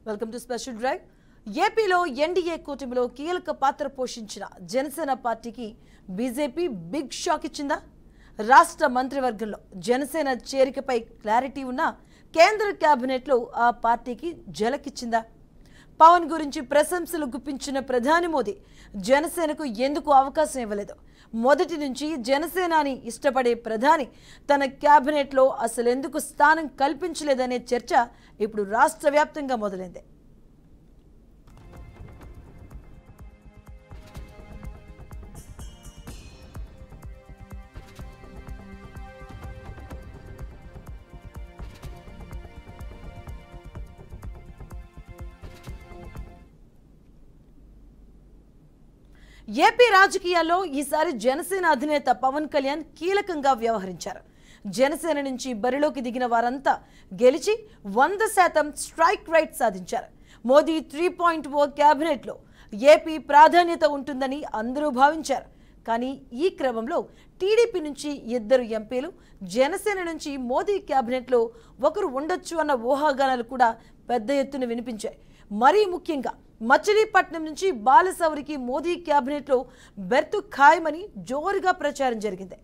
Welcome to special drive ఏపీలో NDA కూటమిలో కీలక పాత్ర పోషించిన జనసేన పార్టీకి బీజేపీ బిగ్ షాక్ ఇచ్చిందా రాష్ట్ర మంత్రివర్గంలో జనసేన చేరికపై క్లారిటీ ఉన్న కేంద్ర కేబినెట్లో ఆ పార్టీకి జలకిచ్చిందా పవన్ గురించి ప్రశంసలు గుప్పించిన ప్రధాని మోదీ జనసేనకు ఎందుకు అవకాశం ఇవ్వలేదు మొదటి నుంచి జనసేనాని ఇష్టపడే ప్రధాని తన క్యాబినెట్లో అసలు ఎందుకు స్థానం కల్పించలేదనే చర్చ ఇప్పుడు రాష్ట్ర వ్యాప్తంగా మొదలైంది ఏపీ రాజకీయాల్లో ఈసారి జనసేన అధినేత పవన్ కళ్యాణ్ కీలకంగా వ్యవహరించారు జనసేన నుంచి బరిలోకి దిగిన వారంతా గెలిచి వంద శాతం స్ట్రైక్ రైట్ సాధించారు మోదీ త్రీ పాయింట్ ఓ క్యాబినెట్లో ఏపీ ప్రాధాన్యత ఉంటుందని అందరూ భావించారు కానీ ఈ క్రమంలో టీడీపీ నుంచి ఇద్దరు ఎంపీలు జనసేన నుంచి మోదీ క్యాబినెట్లో ఒకరు ఉండొచ్చు అన్న ఊహాగానాలు కూడా పెద్ద ఎత్తున వినిపించాయి మరీ ముఖ్యంగా మచిలీపట్నం నుంచి బాలసౌరికి మోదీ క్యాబినెట్లో బెర్తు ఖాయమని జోరుగా ప్రచారం జరిగింది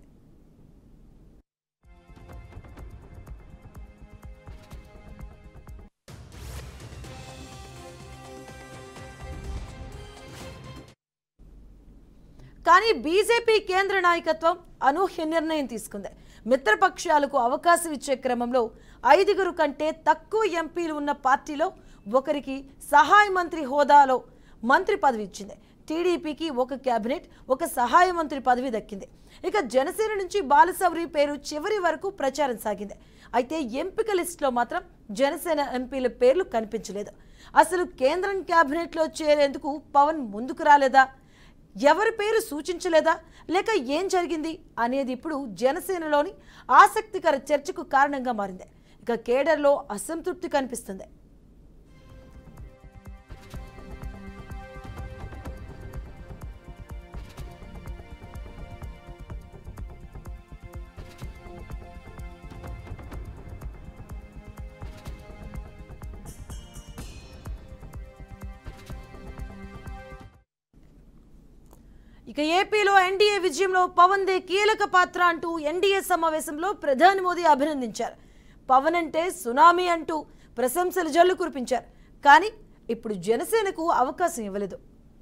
కానీ బీజేపీ కేంద్ర నాయకత్వం అనూహ్య నిర్ణయం తీసుకుంది మిత్రపక్షాలకు అవకాశం ఇచ్చే క్రమంలో ఐదుగురు కంటే తక్కువ ఎంపీలు ఉన్న పార్టీలో ఒకరికి సహాయ మంత్రి హోదాలో మంత్రి పదవి ఇచ్చింది టీడీపీకి ఒక కేబినెట్ ఒక సహాయ మంత్రి పదవి దక్కింది ఇక జనసేన నుంచి బాలసౌరి పేరు చివరి వరకు ప్రచారం సాగింది అయితే ఎంపిక లిస్టులో మాత్రం జనసేన ఎంపీల పేర్లు కనిపించలేదు అసలు కేంద్రం కేబినెట్లో చేరేందుకు పవన్ ముందుకు రాలేదా ఎవరి పేరు సూచించలేదా లేక ఏం జరిగింది అనేది ఇప్పుడు జనసేనలోని ఆసక్తికర చర్చకు కారణంగా మారింది ఇక కేడర్లో అసంతృప్తి కనిపిస్తుంది ఇక ఏపీలో ఎన్డీఏ విజయంలో పవన్ దే కీలక పాత్ర అంటూ ఎన్డీఏ సమావేశంలో ప్రధాని మోదీ అభినందించారు పవన్ అంటే సునామీ అంటూ ప్రశంసలు జల్లు కురిపించారు కానీ ఇప్పుడు జనసేనకు అవకాశం ఇవ్వలేదు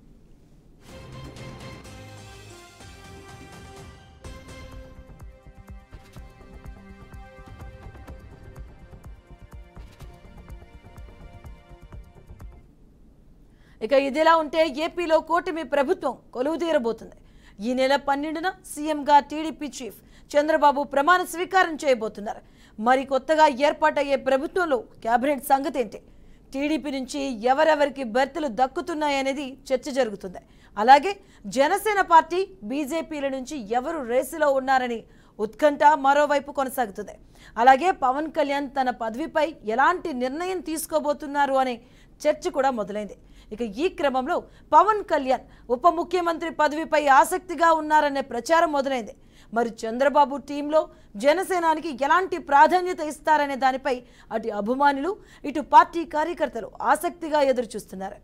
ఇక ఇదిలా ఉంటే ఏపీలో కూటమి ప్రభుత్వం కొలువు తీరబోతుంది ఈ నెల పన్నెండున సీఎంగా టీడీపీ చీఫ్ చంద్రబాబు ప్రమాణ స్వీకారం చేయబోతున్నారు మరి కొత్తగా ఏర్పాటయ్యే ప్రభుత్వంలో కేబినెట్ సంగతి ఏంటి టీడీపీ నుంచి ఎవరెవరికి బెర్తులు దక్కుతున్నాయనేది చర్చ జరుగుతుంది అలాగే జనసేన పార్టీ బీజేపీల నుంచి ఎవరు రేసులో ఉన్నారని ఉత్కంఠ మరోవైపు కొనసాగుతుంది అలాగే పవన్ కళ్యాణ్ తన పదవిపై ఎలాంటి నిర్ణయం తీసుకోబోతున్నారు అనే చర్చ కూడా మొదలైంది ఇక ఈ క్రమంలో పవన్ కళ్యాణ్ ఉప ముఖ్యమంత్రి పదవిపై ఆసక్తిగా ఉన్నారనే ప్రచారం మొదలైంది మరి చంద్రబాబు టీంలో జనసేనానికి ఎలాంటి ప్రాధాన్యత ఇస్తారనే దానిపై అటు అభిమానులు ఇటు పార్టీ కార్యకర్తలు ఆసక్తిగా ఎదురు చూస్తున్నారు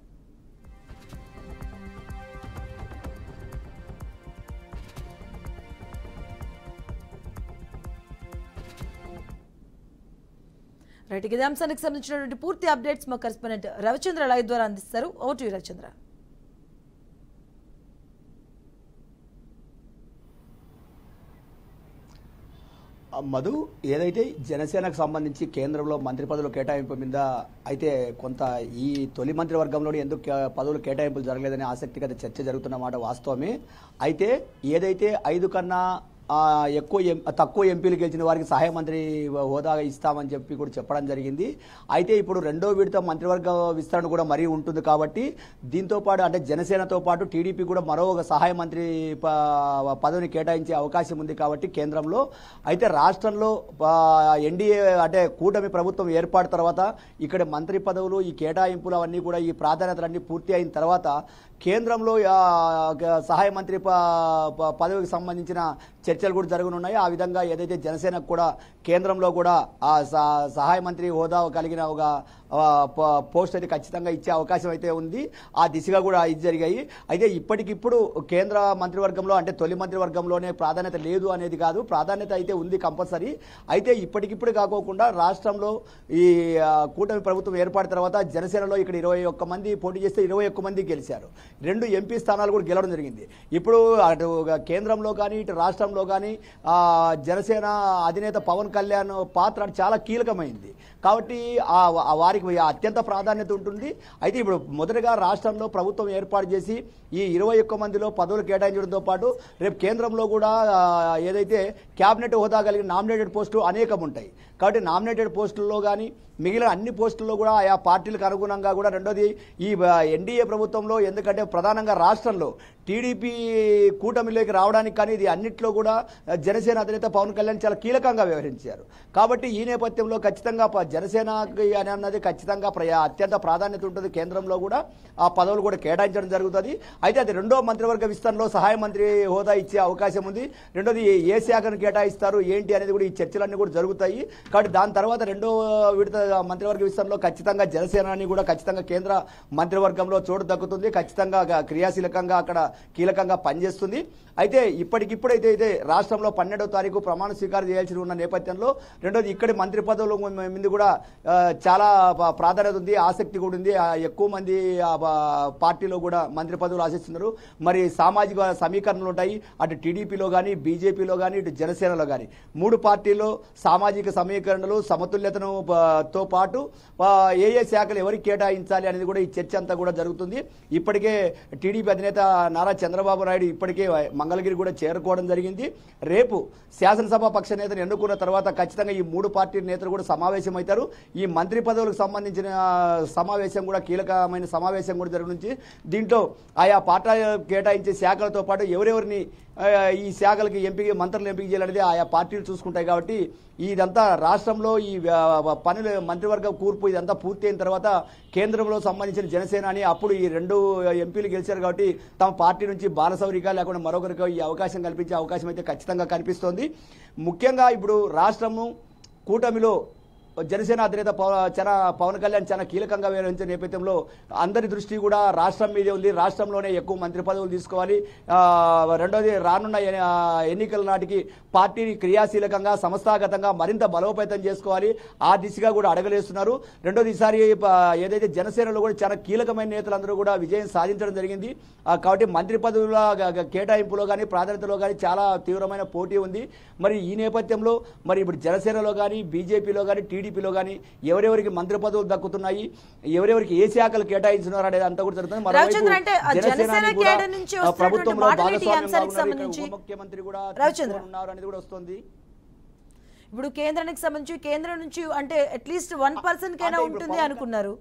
రైట్ ఇదే అంశానికి సంబంధించినటువంటి పూర్తి అప్డేట్స్ మా కరెస్పాండెంట్ రవిచంద్ర లైవ్ ద్వారా అందిస్తారు ఓటు రవిచంద్ర ఆ, మధు ఏదైతే జనసేనకు సంబంధించి కేంద్రంలో మంత్రి పదవుల కేటాయింపు మీద అయితే కొంత ఈ తొలి మంత్రివర్గంలో ఎందుకు కే- పదవులు కేటాయింపులు జరగలేదనే ఆసక్తిగత చర్చ జరుగుతున్న మాట వాస్తవమే అయితే ఏదైతే ఐదు కన్నా ఆ, ఎక్కువ ఎం- తక్కువ ఎంపీలు గెలిచిన వారికి సహాయ మంత్రి హోదా ఇస్తామని చెప్పి కూడా చెప్పడం జరిగింది అయితే ఇప్పుడు రెండో విడత మంత్రివర్గ విస్తరణ కూడా మరీ ఉంటుంది కాబట్టి దీంతో పాటు అంటే జనసేనతో పాటు టీడీపీ కూడా మరో ఒక సహాయ మంత్రి ప- పదవిని కేటాయించే అవకాశం ఉంది కాబట్టి కేంద్రంలో అయితే రాష్ట్రంలో ఎన్డీఏ అంటే కూటమి ప్రభుత్వం ఏర్పాటు తర్వాత ఇక్కడ మంత్రి పదవులు ఈ కేటాయింపులు అవన్నీ కూడా ఈ ప్రాధాన్యతలన్నీ పూర్తి అయిన తర్వాత కేంద్రంలో ఆ, గ- సహాయ మంత్రి ప- ప- పదవికి సంబంధించిన చర్చలు కూడా జరగనున్నాయి ఆ విధంగా ఏదైతే జనసేనకు కూడా కేంద్రంలో కూడా ఆ స- సహాయ మంత్రి హోదా కలిగిన ఒక ఆ, ప- పోస్ట్ అయితే ఖచ్చితంగా ఇచ్చే అవకాశం అయితే ఉంది ఆ దిశగా కూడా ఇది జరిగాయి అయితే ఇప్పటికిప్పుడు కేంద్ర మంత్రివర్గంలో అంటే తొలి మంత్రివర్గంలోనే ప్రాధాన్యత లేదు అనేది కాదు ప్రాధాన్యత అయితే ఉంది కంపల్సరీ అయితే ఇప్పటికిప్పుడు కాకోకుండా రాష్ట్రంలో ఈ ఆ, కూటమి ప్రభుత్వం ఏర్పడిన తర్వాత జనసేనలో ఇక్కడ ఇరవై ఒక్క మంది పోటీ చేస్తే ఇరవై ఒక్క మంది గెలిచారు రెండు ఎంపీ స్థానాలు కూడా గెలవడం జరిగింది ఇప్పుడు అటు కేంద్రంలో కానీ ఇటు రాష్ట్రంలో కానీ ఆ, జనసేన అధినేత పవన్ కళ్యాణ్ పాత్ర చాలా కీలకమైంది కాబట్టి ఆ ఆ వారికి అత్యంత ప్రాధాన్యత ఉంటుంది అయితే ఇప్పుడు మొదటగా రాష్ట్రంలో ప్రభుత్వం ఏర్పాటు చేసి ఈ ఇరవై ఒక్క మందిలో పదవులు కేటాయించడంతో పాటు రేపు కేంద్రంలో కూడా ఆ, ఏదైతే క్యాబినెట్ హోదా కలిగిన నామినేటెడ్ పోస్టులు అనేకం ఉంటాయి కాబట్టి నామినేటెడ్ పోస్టుల్లో కానీ మిగిలిన అన్ని పోస్టుల్లో కూడా ఆయా పార్టీలకు అనుగుణంగా కూడా రెండోది ఈ ఎన్డీఏ ప్రభుత్వంలో ఎందుకంటే ప్రధానంగా రాష్ట్రంలో టీడీపీ కూటమిలోకి రావడానికి కానీ ఇది అన్నిట్లో కూడా జనసేన అధినేత పవన్ కళ్యాణ్ చాలా కీలకంగా వ్యవహరించారు కాబట్టి ఈ నేపథ్యంలో ఖచ్చితంగా ప- జనసేనకి అని అన్నది ఖచ్చితంగా ప్రయా అత్యంత ప్రాధాన్యత ఉంటుంది కేంద్రంలో కూడా ఆ పదవులు కూడా కేటాయించడం జరుగుతుంది అయితే అది రెండో మంత్రివర్గ విస్తరణలో సహాయ మంత్రి హోదా ఇచ్చే అవకాశం ఉంది రెండోది ఏ శాఖను కేటాయిస్తారు ఏంటి అనేది కూడా ఈ చర్చలన్నీ కూడా జరుగుతాయి కాబట్టి దాని తర్వాత రెండో విడత మంత్రివర్గ విస్తరణలో ఖచ్చితంగా జనసేనని కూడా ఖచ్చితంగా కేంద్ర మంత్రివర్గంలో చోటు దక్కుతుంది ఖచ్చితంగా గ- క్రియాశీలకంగా అక్కడ కీలకంగా పనిచేస్తుంది అయితే ఇప్పటికిప్పుడైతే అయితే రాష్ట్రంలో పన్నెండవ తారీఖు ప్రమాణ స్వీకారం చేయాల్సి ఉన్న నేపథ్యంలో రెండోది ఇక్కడి మంత్రి పదవుల మ- మీద కూడా ఆ, చాలా ప- ప్రాధాన్యత ఉంది ఆసక్తి కూడా ఉంది ఆ, ఎక్కువ మంది ఆ, ప- పార్టీలో కూడా మంత్రి పదవులు ఆశిస్తున్నారు మరి సామాజిక సమీకరణలు ఉంటాయి అటు టీడీపీలో కానీ బీజేపీలో కానీ ఇటు జనసేనలో కానీ మూడు పార్టీల్లో సామాజిక సమీకరణలు సమతుల్యతను ప- తో పాటు ఆ, ఏ ఏ శాఖలు ఎవరికి కేటాయించాలి అనేది కూడా ఈ చర్చ అంతా కూడా జరుగుతుంది ఇప్పటికే టీడీపీ అధినేత నారా చంద్రబాబు నాయుడు ఇప్పటికే మంగళగిరి కూడా చేరుకోవడం జరిగింది రేపు శాసనసభ పక్ష నేతను ఎన్నుకున్న తర్వాత ఖచ్చితంగా ఈ మూడు పార్టీ నేతలు కూడా సమావేశం అవుతారు ఈ మంత్రి పదవులకు సంబంధించిన ఆ, సమావేశం కూడా కీలకమైన సమావేశం కూడా జరుగుతుంది దీంట్లో ఆయా పార్టీ కేటాయించే శాఖలతో పాటు ఎవరెవరిని ఆ, ఈ శాఖలకి ఎంపిక మంత్రులు ఎంపిక చేయాలనేది ఆయా పార్టీలు చూసుకుంటాయి కాబట్టి ఇదంతా రాష్ట్రంలో ఈ ఆ, పనులు మంత్రివర్గ కూర్పు ఇదంతా పూర్తి అయిన తర్వాత కేంద్రంలో సంబంధించిన జనసేన అని అప్పుడు ఈ రెండు ఎంపీలు గెలిచారు కాబట్టి తమ పార్టీ నుంచి బాలసౌరిగా లేకుండా మరొకరికి ఈ అవకాశం కల్పించే అవకాశం అయితే ఖచ్చితంగా కనిపిస్తోంది ముఖ్యంగా ఇప్పుడు రాష్ట్రము కూటమిలో జనసేన అధినేత పవ- చాలా పవన్ కళ్యాణ్ చాలా కీలకంగా వ్యవహరించిన నేపథ్యంలో అందరి దృష్టి కూడా రాష్ట్రం మీదే ఉంది రాష్ట్రంలోనే ఎక్కువ మంత్రి పదవులు తీసుకోవాలి ఆ, రెండోది రానున్న ఎన్ని- ఆ, ఎన్నికల నాటికి పార్టీని క్రియాశీలకంగా సంస్థాగతంగా మరింత బలోపేతం చేసుకోవాలి ఆ దిశగా కూడా అడగలేస్తున్నారు రెండోది ఈసారి ప- ఏదైతే జనసేనలో కూడా చాలా కీలకమైన నేతలందరూ కూడా విజయం సాధించడం జరిగింది ఆ, కాబట్టి మంత్రి పదవుల గ- గ- కేటాయింపులో కానీ ప్రాధాన్యతలో కానీ చాలా తీవ్రమైన పోటీ ఉంది మరి ఈ నేపథ్యంలో మరి ఇప్పుడు జనసేనలో కానీ బీజేపీలో కానీ టీడీపీలో కానీ ఎవరెవరికి మంత్రి పదవులు దక్కుతున్నాయి ఎవరెవరికి ఏ శాఖలు కేటాయించున్నారు అనేది అంతా కూడా జరుగుతుంది మరోవైపు రవిచంద్ర అంటే ఆ జనసేనాని జనసేన కూడా, కేడర్ నుంచి ఆ, వస్తున్నటువంటి ప్రభుత్వంలో మాటలు ఏంటి ఈ భాగస్వామ్యంగా అంశానికి ఉన్నారు. ఇక్కడ సంబంధించి? ఉప ముఖ్యమంత్రి కూడా రవిచంద్ర. తీసుకొని ఉన్నారు అనేది కూడా వస్తుంది ఇప్పుడు కేంద్రానికి సంబంధించి కేంద్రం నుంచి అంటే అట్లీస్ట్ వన్ పర్సెంట్ కైనా అంటే ఇప్పుడు ఉంటుంది పవన్ అనుకున్నారు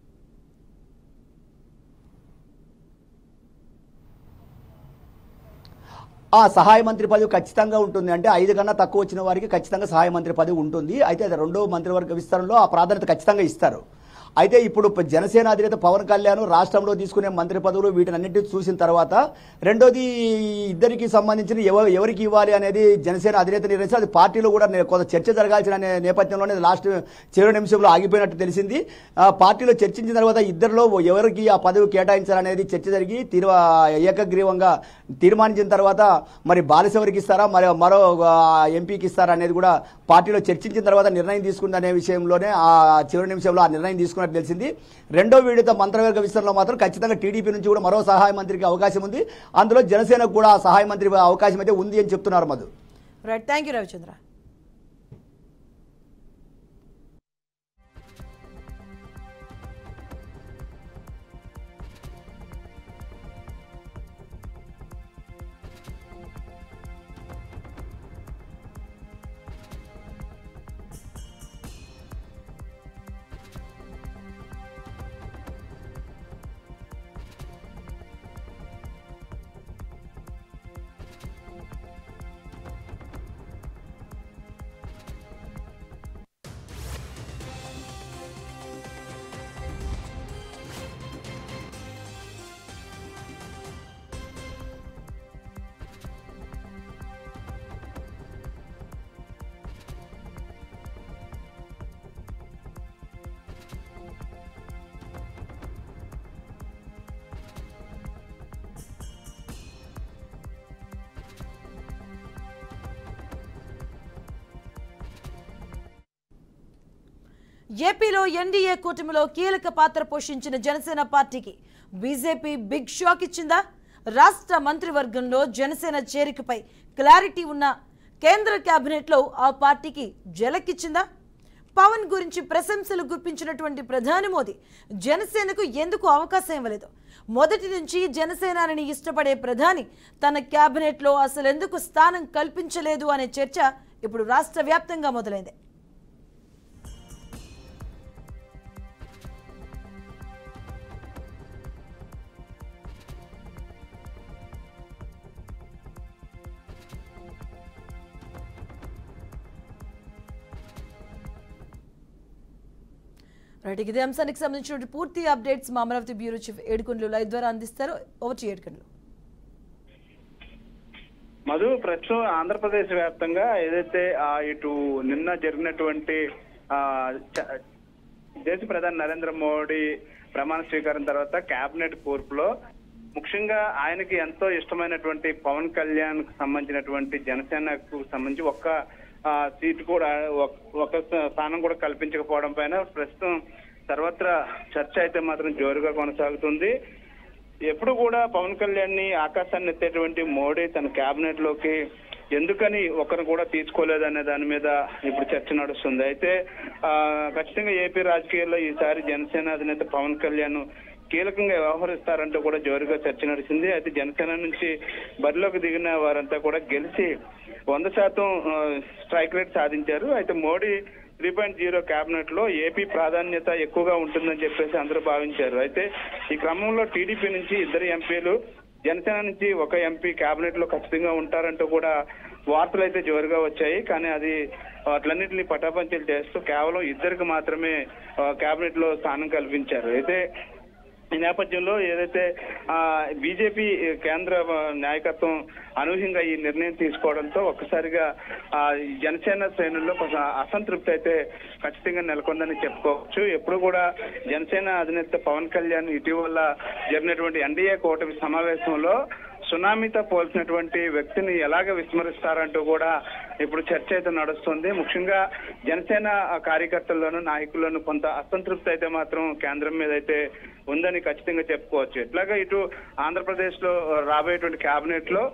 ఆ సహాయ మంత్రి పదవి ఖచ్చితంగా ఉంటుంది అంటే ఐదు కన్నా తక్కువ వచ్చిన వారికి ఖచ్చితంగా సహాయ మంత్రి పదవి ఉంటుంది అయితే అది రెండో మంత్రివర్గ విస్తరణలో ఆ ప్రాధాన్యత ఖచ్చితంగా ఇస్తారు అయితే ఇప్పుడు ప- జనసేన అధినేత పవన్ కళ్యాణ్ రాష్ట్రంలో తీసుకునే మంత్రి పదవులు వీటినన్నింటినీ చూసిన తర్వాత రెండోది ఈ ఇద్దరికి సంబంధించిన ఎవ- ఎవరికి ఇవ్వాలి అనేది జనసేన అధినేత నిర్ణయిస్తే అది పార్టీలో కూడా నే- కొంత చర్చ జరగాల్సిన నే- నేపథ్యంలోనే లాస్ట్ చివరి నిమిషంలో ఆగిపోయినట్టు తెలిసింది ఆ పార్టీలో చర్చించిన తర్వాత ఇద్దరిలో ఎవరికి ఆ పదవి కేటాయించాలనేది చర్చ జరిగి తీర్వ ఏకగ్రీవంగా తీర్మానించిన తర్వాత మరి బాలశవరికి ఇస్తారా మరి మరో ఆ, ఎంపీకి ఇస్తారా అనేది కూడా పార్టీలో చర్చించిన తర్వాత నిర్ణయం తీసుకుందనే విషయంలోనే ఆ చివరి నిమిషంలో ఆ నిర్ణయం తీసుకున్నట్టు తెలిసింది రెండో విడత మంత్రివర్గ విస్తరణలో మాత్రం ఖచ్చితంగా టీడీపీ నుంచి కూడా మరో సహాయ మంత్రికి అవకాశం ఉంది అందులో జనసేనకు కూడా ఆ సహాయ మంత్రి అవకాశం అయితే ఉంది అని చెప్తున్నారు Madhu right thank you Ravichandra ఏపీలో ఎన్డీఏ కూటమిలో కీలక పాత్ర పోషించిన జనసేన పార్టీకి బీజేపీ బిగ్ షాక్ ఇచ్చిందా రాష్ట్ర మంత్రివర్గంలో జనసేన చేరికపై క్లారిటీ ఉన్న కేంద్ర కేబినెట్లో ఆ పార్టీకి జలకిచ్చిందా పవన్ గురించి ప్రశంసలు గుర్పించినటువంటి ప్రధాని మోదీ జనసేనకు ఎందుకు అవకాశం ఇవ్వలేదు మొదటి నుంచి జనసేనాని ఇష్టపడే ప్రధాని తన క్యాబినెట్లో అసలు ఎందుకు స్థానం కల్పించలేదు అనే చర్చ ఇప్పుడు రాష్ట్ర వ్యాప్తంగా మొదలైంది రైట్ ఇదే అంశానికి సంబంధించిన పూర్తి అప్డేట్స్ మా Amaravati bureau chief Yedukondalu live ద్వారా అందిస్తారు ఓవర్ టు ఏడుకొండలు మధు ప్రస్తుతం ఆంధ్రప్రదేశ్ వ్యాప్తంగా ఏదైతే ఆ, ఇటు నిన్న జరిగినటువంటి ఆ, చ- దేశ ప్రధాని నరేంద్ర మోడీ ప్రమాణ స్వీకారం తర్వాత కేబినెట్ కూర్పులో ముఖ్యంగా ఆయనకి ఎంతో ఇష్టమైనటువంటి పవన్ కళ్యాణ్ కు సంబంధించినటువంటి జనసేనకు సంబంధించి ఒక్క ఆ, సీటు కూడా ఒక్- ఒక స్థానం కూడా కల్పించకపోవడం పైన ప్రస్తుతం సర్వత్రా చర్చ అయితే మాత్రం జోరుగా కొనసాగుతుంది ఎప్పుడు కూడా పవన్ కళ్యాణ్ ని ఆకాశాన్ని ఎత్తేటువంటి మోడీ తన కేబినెట్ లోకి ఎందుకని ఒకరు కూడా తీసుకోలేదనే దాని మీద ఇప్పుడు చర్చ నడుస్తుంది అయితే ఆ, ఖచ్చితంగా ఏపీ రాజకీయాల్లో ఈసారి జనసేన అధినేత పవన్ కళ్యాణ్ కీలకంగా వ్యవహరిస్తారంటూ కూడా జోరుగా చర్చ నడిచింది అయితే జనసేన నుంచి బరిలోకి దిగిన వారంతా కూడా గెలిచి వంద శాతం ఆ, స్ట్రైక్ రేట్ సాధించారు అయితే Modi three point zero cabinet లో ఏపీ ప్రాధాన్యత ఎక్కువగా ఉంటుందని చెప్పేసి అందరూ భావించారు అయితే ఈ క్రమంలో టీడీపీ నుంచి ఇద్దరు ఎంపీలు జనసేన నుంచి ఒక ఎంపీ కేబినెట్ లో ఖచ్చితంగా ఉంటారంటూ కూడా వార్తలు అయితే జోరుగా వచ్చాయి కానీ అది వాటిలన్నింటినీ పటాపంచలు చేస్తూ కేవలం ఇద్దరికి మాత్రమే కేబినెట్ లో స్థానం కల్పించారు అయితే ఈ నేపథ్యంలో ఏదైతే బీజేపీ కేంద్ర ఆ, నాయకత్వం అనూహ్యంగా ఈ నిర్ణయం తీసుకోవడంతో ఒక్కసారిగా ఆ, ఈ జనసేన శ్రేణుల్లో కొంచెం అసంతృప్తి అయితే ఖచ్చితంగా నెలకొందని చెప్పుకోవచ్చు ఎప్పుడు కూడా జనసేన అధినేత పవన్ కళ్యాణ్ ఇటీవల జరిగినటువంటి ఎన్డీఏ కూటమి సమావేశంలో సునామీతో పోల్చినటువంటి వ్యక్తిని ఎలాగ విస్మరిస్తారంటూ కూడా ఇప్పుడు చర్చ అయితే నడుస్తుంది ముఖ్యంగా జనసేన కార్యకర్తల్లోనూ నాయకుల్లోనూ కొంత అసంతృప్తి అయితే మాత్రం కేంద్రం మీద అయితే ఉందని ఖచ్చితంగా చెప్పుకోవచ్చు ఇట్లాగా ఇటు ఆంధ్రప్రదేశ్ లో రాబోయేటువంటి కేబినెట్ లో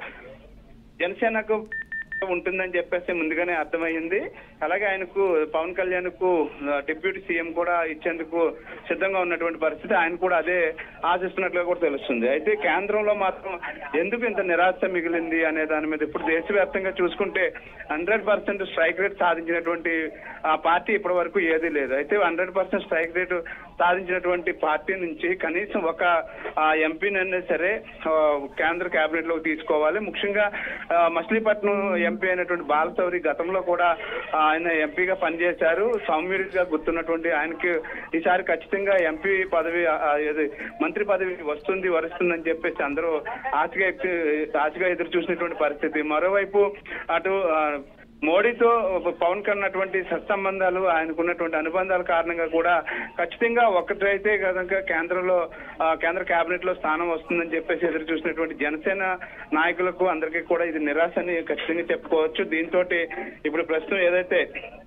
జనసేనకు ఉంటుందని చెప్పేసి ముందుగానే అర్థమైంది అలాగే ఆయనకు పవన్ కళ్యాణ్ కు డిప్యూటీ సీఎం కూడా ఇచ్చేందుకు సిద్ధంగా ఉన్నటువంటి పరిస్థితి ఆయన కూడా అదే ఆశిస్తున్నట్లుగా కూడా తెలుస్తుంది అయితే కేంద్రంలో మాత్రం ఎందుకు ఇంత నిరాశ మిగిలింది అనే దాని మీద ఇప్పుడు దేశవ్యాప్తంగా చూసుకుంటే హండ్రెడ్ పర్సెంట్ స్ట్రైక్ రేట్ సాధించినటువంటి ఆ పార్టీ ఇప్పటి వరకు ఏదీ లేదు అయితే హండ్రెడ్ పర్సెంట్ స్ట్రైక్ రేట్ సాధించినటువంటి పార్టీ నుంచి కనీసం ఒక ఎంపీనైనా సరే ఆ, కేంద్ర కేబినెట్ లోకి తీసుకోవాలి ముఖ్యంగా ఆ, మచిలీపట్నం ఎంపీ అయినటువంటి బాలశౌరి గతంలో కూడా ఆ, ఆయన ఎంపీగా పనిచేశారు సౌమ్యుడిగా గుర్తున్నటువంటి ఆయనకి ఈసారి ఖచ్చితంగా ఎంపీ పదవి ఆ, ఆ, ఏది మంత్రి పదవి వస్తుంది వరుస్తుందని చెప్పేసి అందరూ ఆశగా ఎక్కి- ఆశగా ఎదురు చూసినటువంటి పరిస్థితి మరోవైపు అటు ఆ, మోడీతో పవన్ కన్నటువంటి సత్సంబంధాలు ఆయనకున్నటువంటి అనుబంధాల కారణంగా కూడా ఖచ్చితంగా ఒక్కటైతే కనుక కేంద్రంలో ఆ, కేంద్ర కేబినెట్ లో స్థానం వస్తుందని చెప్పేసి ఎదురు చూసినటువంటి జనసేన నాయకులకు అందరికీ కూడా ఇది నిరాశ అని ఖచ్చితంగా చెప్పుకోవచ్చు దీంతో ఇప్పుడు ప్రస్తుతం ఏదైతే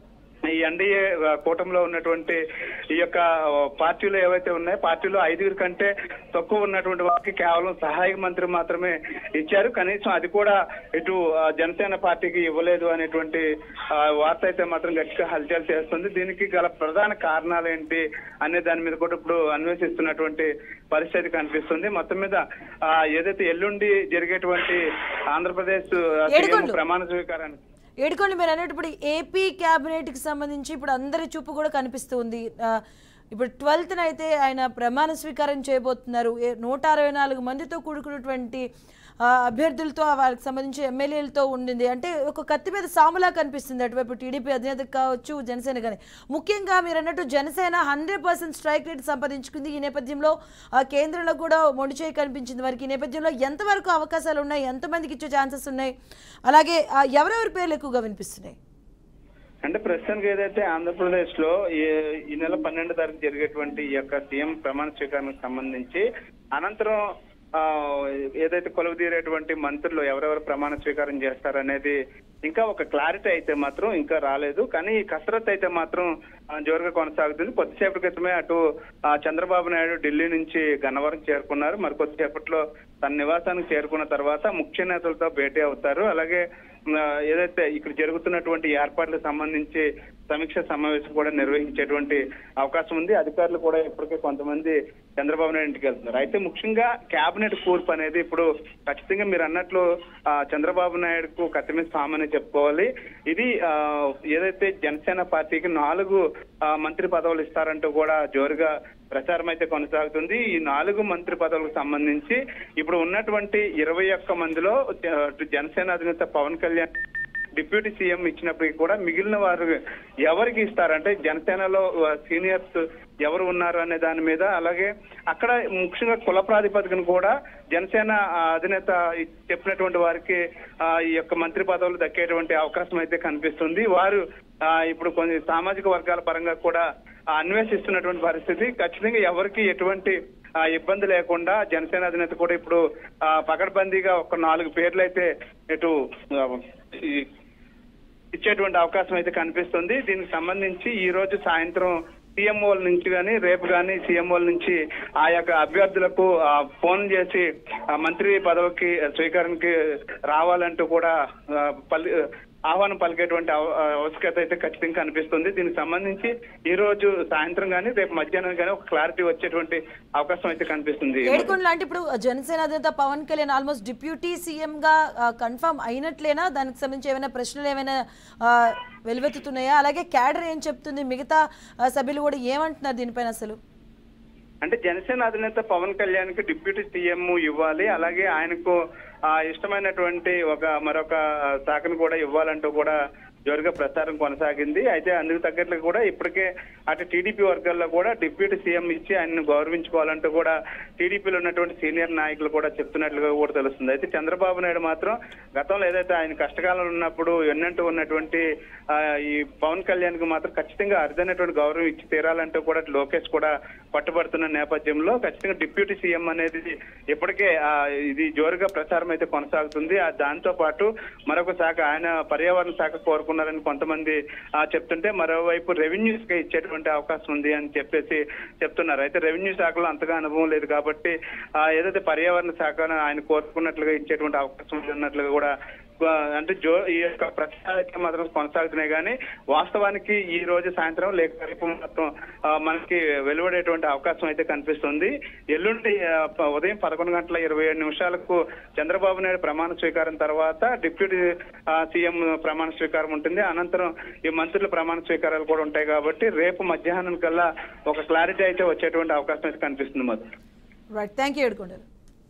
ఈ ఎన్డీఏ కూటమిలో ఉన్నటువంటి ఈ యొక్క పార్టీలు ఏవైతే ఉన్నాయో పార్టీలో ఐదుగురు కంటే తక్కువ ఉన్నటువంటి వారికి కేవలం సహాయక మంత్రి మాత్రమే ఇచ్చారు కనీసం అది కూడా ఇటు ఆ, జనసేన పార్టీకి ఇవ్వలేదు అనేటువంటి ఆ, వార్త అయితే మాత్రం గట్టిగా హల్చల్ చేస్తుంది దీనికి గల ప్రధాన కారణాలు ఏంటి అనే దాని మీద కూడా ఇప్పుడు అన్వేషిస్తున్నటువంటి పరిస్థితి కనిపిస్తుంది మొత్తం మీద ఆ, ఏదైతే ఎల్లుండి జరిగేటువంటి ఆంధ్రప్రదేశ్ ఆ, సీఎం ఏడుకొండలు. ప్రమాణ స్వీకారానికి ఏడుకోండి మీరు అన్నప్పుడు ఏపీ క్యాబినెట్కి సంబంధించి ఇప్పుడు అందరి చూపు కూడా కనిపిస్తుంది ఆ, ఇప్పుడు ట్వెల్త్న అయితే ఆయన ప్రమాణ స్వీకారం చేయబోతున్నారు ఏ- నూట అరవై నాలుగు మందితో కూడుకున్నటువంటి ఆ, అభ్యర్థులతో వాళ్ళకి సంబంధించి ఎమ్మెల్యేలతో ఉండింది అంటే ఒక కత్తి మీద సాములా కనిపిస్తుంది అటువైపు టీడీపీ అధినేత కావచ్చు జనసేన కానీ ముఖ్యంగా మీరు అన్నట్టు Janasena hundred percent strike rate సంపాదించుకుంది ఈ నేపథ్యంలో ఆ కేంద్రంలో కూడా మొండి చేయి కనిపించింది వారికి ఈ నేపథ్యంలో ఎంతవరకు అవకాశాలు ఉన్నాయి ఎంతమందికి ఇచ్చే ఛాన్సెస్ ఉన్నాయి అలాగే ఆ, ఎవరెవరి పేర్లు ఎక్కువగా వినిపిస్తున్నాయి అంటే ప్రస్తుతానికి ఏదైతే ఆంధ్రప్రదేశ్ లో ఈ- ఈ నెల పన్నెండు తారీఖు జరిగేటువంటి ఈ యొక్క సీఎం ప్రమాణ స్వీకారానికి సంబంధించి అనంతరం ఆ, ఏదైతే కొలువుదీరేటువంటి మంత్రులు ఎవరెవరు ప్రమాణ స్వీకారం చేస్తారనేది ఇంకా ఒక క్లారిటీ అయితే మాత్రం ఇంకా రాలేదు కానీ ఈ కసరత్తు అయితే మాత్రం ఆ, జోరుగా కొనసాగుతుంది కొద్దిసేపటి క్రితమే అటు ఆ, చంద్రబాబు నాయుడు ఢిల్లీ నుంచి గన్నవరం చేరుకున్నారు మరి కొద్దిసేపట్లో తన నివాసానికి చేరుకున్న తర్వాత ముఖ్య నేతలతో భేటీ అవుతారు అలాగే ఆ, ఏదైతే ఇక్కడ జరుగుతున్నటువంటి ఏర్పాట్లకు సంబంధించి సమీక్ష సమావేశం కూడా నిర్వహించేటువంటి అవకాశం ఉంది అధికారులు కూడా ఇప్పటికే కొంతమంది చంద్రబాబు నాయుడు ఇంటికి వెళ్తున్నారు అయితే ముఖ్యంగా కేబినెట్ కూర్పు అనేది ఇప్పుడు ఖచ్చితంగా మీరు అన్నట్లు ఆ, చంద్రబాబు నాయుడుకు కత్తిమీద సామని చెప్పుకోవాలి ఇది ఆ, ఏదైతే జనసేన పార్టీకి నాలుగు ఆ, మంత్రి పదవులు ఇస్తారంటూ కూడా జోరుగా ప్రచారం అయితే కొనసాగుతుంది ఈ నాలుగు మంత్రి పదవులకు సంబంధించి ఇప్పుడు ఉన్నటువంటి ఇరవై ఒక్క మందిలో జ- జనసేన అధినేత పవన్ కళ్యాణ్ డిప్యూటీ సీఎం ఇచ్చినప్పటికీ కూడా మిగిలిన వారు ఎవరికి ఇస్తారంటే జనసేనలో ఆ, సీనియర్స్ ఎవరు ఉన్నారు అనే దాని మీద అలాగే అక్కడ ముఖ్యంగా కుల ప్రాతిపదికన కూడా జనసేన ఆ, అధినేత ఇ- చెప్పినటువంటి వారికి ఆ, ఈ యొక్క మంత్రి పదవులు దక్కేటువంటి అవకాశం అయితే కనిపిస్తుంది వారు ఆ, ఇప్పుడు కొన్ని సామాజిక వర్గాల పరంగా కూడా ఆ, అన్వేషిస్తున్నటువంటి పరిస్థితి ఖచ్చితంగా ఎవరికి ఎటువంటి ఆ, ఇబ్బంది లేకుండా జనసేన అధినేత కూడా ఇప్పుడు ఆ, పకడ్బందీగా ఒక నాలుగు పేర్లు అయితే ఇటు ఆ, ఈ ఇచ్చేటువంటి అవకాశం అయితే కనిపిస్తుంది దీనికి సంబంధించి ఈ రోజు సాయంత్రం సీఎంఓల నుంచి కానీ రేపు కానీ సీఎంఓల నుంచి ఆ యొక్క అభ్యర్థులకు ఆ, ఫోన్ చేసి ఆ మంత్రి పదవికి స్వీకారానికి రావాలంటూ కూడా ఆ, పలి ఆహ్వానం పలికేటువంటి అవ- ఆవశ్యకత అయితే ఖచ్చితంగా కనిపిస్తుంది దీనికి సంబంధించి ఈ రోజు సాయంత్రం కానీ రేపు మధ్యాహ్నం కానీ ఒక క్లారిటీ వచ్చేటువంటి అవకాశం అయితే కనిపిస్తుంది ఏడుకొండ లాంటి ఇప్పుడు జనసేన అధినేత Pawan Kalyan almost deputy CM గా కన్ఫర్మ్ అయినట్లేనా దానికి సంబంధించి ఏమైనా ప్రశ్నలు ఏమైనా ఆ, వెలువెత్తుతున్నాయా అలాగే క్యాడర్ ఏం చెప్తుంది మిగతా ఆ, సభ్యులు కూడా ఏమంటున్నారు దీనిపైన అసలు అంటే జనసేన అధినేత పవన్ కళ్యాణ్ కి డిప్యూటీ సీఎం ఇవ్వాలి అలాగే ఆయనకు ఆ ఇష్టమైనటువంటి ఒక మరొక శాఖను కూడా ఇవ్వాలంటూ కూడా జోరుగా ప్రచారం కొనసాగింది అయితే అందుకు తగ్గట్లు కూడా ఇప్పటికే అటు టీడీపీ వర్గాల్లో కూడా డిప్యూటీ సీఎం ఇచ్చి ఆయనను గౌరవించుకోవాలంటూ కూడా టీడీపీలో ఉన్నటువంటి సీనియర్ నాయకులు కూడా చెప్తున్నట్లుగా కూడా తెలుస్తుంది అయితే చంద్రబాబు నాయుడు మాత్రం గతంలో ఏదైతే ఆయన కష్టకాలంలో ఉన్నప్పుడు ఎన్నంటూ ఉన్నటువంటి ఆ, ఈ పవన్ కళ్యాణ్ కు మాత్రం ఖచ్చితంగా అరుదైనటువంటి గౌరవం ఇచ్చి తీరాలంటూ కూడా లోకేష్ కూడా పట్టుబడుతున్న నేపథ్యంలో ఖచ్చితంగా డిప్యూటీ సీఎం అనేది ఇప్పటికే ఆ, ఇది జోరుగా ప్రచారం అయితే కొనసాగుతుంది ఆ దాంతో పాటు మరొక శాఖ ఆయన పర్యావరణ శాఖ కోరుకున్నారని కొంతమంది ఆ, చెప్తుంటే మరోవైపు రెవెన్యూస్ కి ఇచ్చేటువంటి అవకాశం ఉంది అని చెప్పేసి చెప్తున్నారు అయితే రెవెన్యూ శాఖలో అంతగా అనుభవం లేదు కాబట్టి ఆ, ఏదైతే పర్యావరణ శాఖను ఆయన కోరుకున్నట్లుగా ఇచ్చేటువంటి అవకాశం ఉంది అన్నట్లుగా కూడా ఆ, అంటే జో ఈ యొక్క ప్రచారాలు మాత్రం కొనసాగుతున్నాయి కానీ వాస్తవానికి ఈ రోజు సాయంత్రం లేక రేపు మాత్రం ఆ, మనకి వెలువడేటువంటి అవకాశం అయితే కనిపిస్తుంది ఎల్లుండి ఆ, ప- ఉదయం పదకొండు గంటల ఇరవై ఏడు నిమిషాలకు చంద్రబాబు నాయుడు ప్రమాణ స్వీకారం తర్వాత డిప్యూటీ ఆ, సీఎం ప్రమాణ స్వీకారం ఉంటుంది అనంతరం ఈ మంత్రుల ప్రమాణ స్వీకారాలు కూడా ఉంటాయి కాబట్టి రేపు మధ్యాహ్నం కల్లా ఒక క్లారిటీ అయితే వచ్చేటువంటి అవకాశం అయితే కనిపిస్తుంది Madhu right thank you Yedukondalu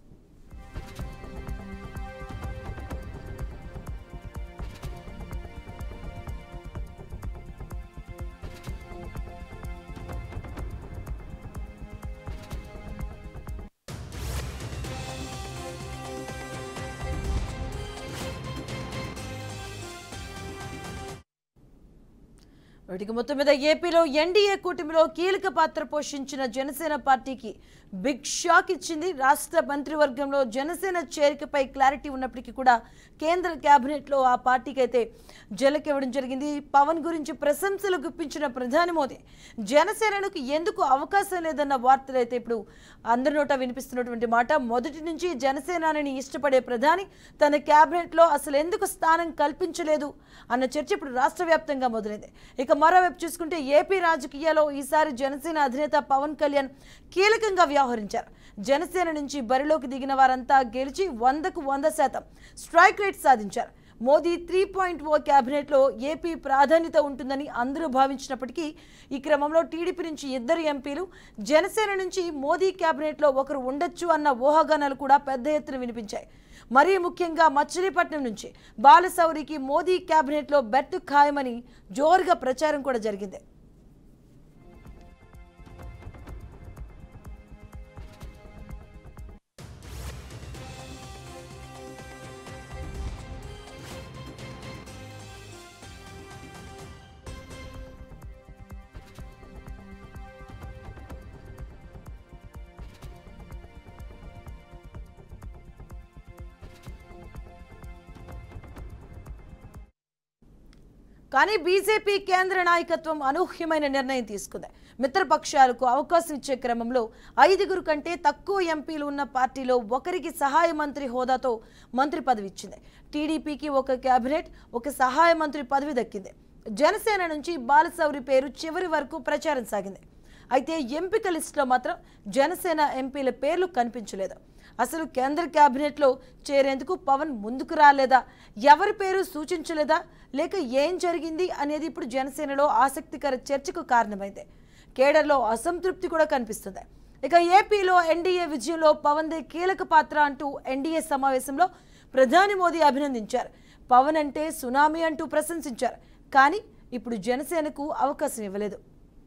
వీటికి మొత్తం మీద ఏపీలో ఎన్డీఏ కూటమిలో కీలక పాత్ర పోషించిన జనసేన పార్టీకి బిగ్ షాక్ ఇచ్చింది రాష్ట్ర మంత్రివర్గంలో జనసేన చేరికపై క్లారిటీ ఉన్నప్పటికీ కూడా కేంద్ర కేబినెట్లో ఆ పార్టీకి అయితే జలకివ్వడం జరిగింది పవన్ గురించి ప్రశంసలు గుప్పించిన ప్రధాని మోదీ జనసేనకు ఎందుకు అవకాశం లేదన్న వార్తలు అయితే ఇప్పుడు అందరి నోట వినిపిస్తున్నటువంటి మాట మొదటి నుంచి జనసేనాని ఇష్టపడే ప్రధాని తన కేబినెట్లో అసలు ఎందుకు స్థానం కల్పించలేదు అన్న చర్చ ఇప్పుడు రాష్ట్ర వ్యాప్తంగా మొదలైంది ఇక మరోవైపు చూసుకుంటే ఏపీ రాజకీయాల్లో ఈసారి జనసేన అధినేత పవన్ కళ్యాణ్ కీలకంగా వ్యవహరించారు జనసేన నుంచి బరిలోకి దిగిన వారంతా గెలిచి వందకు వంద శాతం స్ట్రైక్ రేట్ సాధించారు మోదీ త్రీ పాయింట్ ఓ క్యాబినెట్లో ఏపీ ప్రాధాన్యత ఉంటుందని అందరూ భావించినప్పటికీ ఈ క్రమంలో టీడీపీ నుంచి ఇద్దరు ఎంపీలు జనసేన నుంచి మోదీ క్యాబినెట్లో ఒకరు ఉండొచ్చు అన్న ఊహాగానాలు కూడా పెద్ద ఎత్తున వినిపించాయి మరీ ముఖ్యంగా మచిలీపట్నం నుంచి బాలశౌరికి మోదీ క్యాబినెట్లో బెర్త్ ఖాయమని జోరుగా ప్రచారం కూడా జరిగింది కానీ బీజేపీ కేంద్ర నాయకత్వం అనూహ్యమైన నిర్ణయం తీసుకుంది మిత్రపక్షాలకు అవకాశం ఇచ్చే క్రమంలో ఐదుగురు కంటే తక్కువ ఎంపీలు ఉన్న పార్టీలో ఒకరికి సహాయ మంత్రి హోదాతో మంత్రి పదవి ఇచ్చింది టీడీపీకి ఒక కేబినెట్ ఒక సహాయ మంత్రి పదవి దక్కింది జనసేన నుంచి బాలసౌరి పేరు చివరి వరకు ప్రచారం సాగింది అయితే ఎంపిక లిస్టులో మాత్రం జనసేన ఎంపీల పేర్లు కనిపించలేదు అసలు కేంద్ర కేబినెట్లో చేరేందుకు పవన్ ముందుకు రాలేదా ఎవరి పేరు సూచించలేదా లేక ఏం జరిగింది అనేది ఇప్పుడు జనసేనలో ఆసక్తికర చర్చకు కారణమైంది కేడర్లో అసంతృప్తి కూడా కనిపిస్తుంది ఇక ఏపీలో ఎన్డీఏ విజయంలో పవన్దే కీలక పాత్ర అంటూ ఎన్డీఏ సమావేశంలో ప్రధాని మోదీ అభినందించారు పవన్ అంటే సునామీ అంటూ ప్రశంసించారు కానీ ఇప్పుడు జనసేనకు అవకాశం ఇవ్వలేదు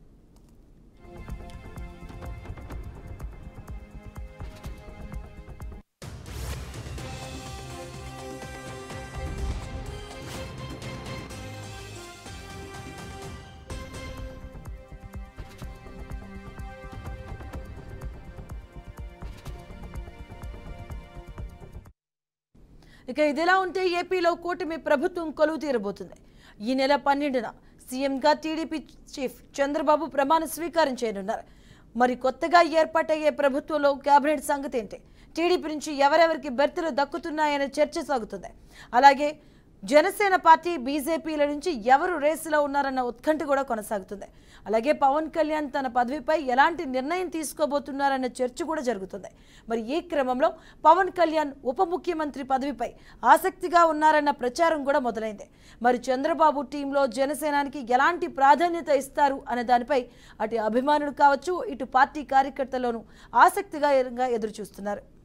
ఇక ఇదిలా ఉంటే ఏపీలో కూటమి ప్రభుత్వం కొలువు తీరబోతుంది ఈ నెల పన్నెండున సీఎంగా టీడీపీ చీఫ్ చంద్రబాబు ప్రమాణ స్వీకారం చేయనున్నారు మరి కొత్తగా ఏర్పాటయ్యే ప్రభుత్వంలో కేబినెట్ సంగతి ఏంటి టీడీపీ నుంచి ఎవరెవరికి బెర్తులు దక్కుతున్నాయనే చర్చ సాగుతుంది అలాగే జనసేన పార్టీ బీజేపీల నుంచి ఎవరు రేసులో ఉన్నారన్న ఉత్కంఠ కూడా కొనసాగుతుంది అలాగే పవన్ కళ్యాణ్ తన పదవిపై ఎలాంటి నిర్ణయం తీసుకోబోతున్నారన్న చర్చ కూడా జరుగుతుంది మరి ఈ క్రమంలో పవన్ కళ్యాణ్ ఉప ముఖ్యమంత్రి పదవిపై ఆసక్తిగా ఉన్నారన్న ప్రచారం కూడా మొదలైంది మరి చంద్రబాబు టీంలో జనసేనానికి ఎలాంటి ప్రాధాన్యత ఇస్తారు అనే దానిపై అటు అభిమానులు కావచ్చు ఇటు పార్టీ కార్యకర్తల్లోనూ ఆసక్తిగా ఎదురు చూస్తున్నారు